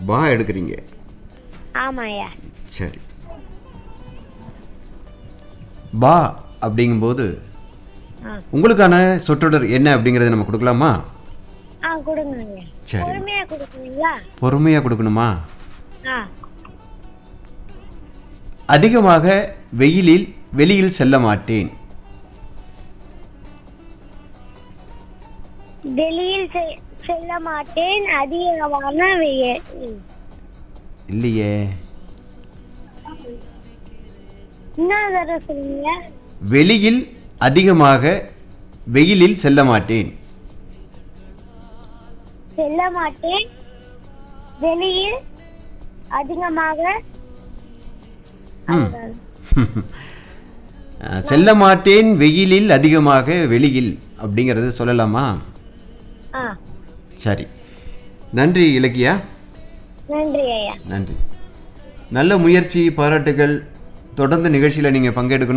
பா எடுக்கிறீங்க ஆமா ஐயா சரி பா அப்படிங்கும்போது ஆ உங்களுக்கான சொற்றொடர் என்ன அப்படிங்கிறத நம்ம கொடுக்கலாமா ஆ கொடுங்க ஐயா சரி. பொறுமையா கொடுக்குறீங்களா பொறுமையாக கொடுக்கணுமா ஆ அதிகமாக வெயிலில் வெளியில் செல்ல மாட்டேன் வெளியில் செ- செல்ல மாட்டேன் அதிகமான வெயில் இல்லையே இன்னொரு தடவை சொல்லுங்க வெளியில் அதிகமாக வெயிலில் செல்ல மாட்டேன் செல்ல மாட்டேன் வெளியில் அதிகமாக ம். அஹ், செல்ல மாட்டேன் வெயிலில் அதிகமாக வெளியில் அப்படிங்கிறது சொல்லலாமா ஆ சரி நன்றி இலக்கியா நன்றி ஐயா நன்றி நல்ல முயற்சி பாராட்டுகள் தொடர்ந்து நிகழ்ச்சியில் நீங்கள் பங்கெடுக்கணும்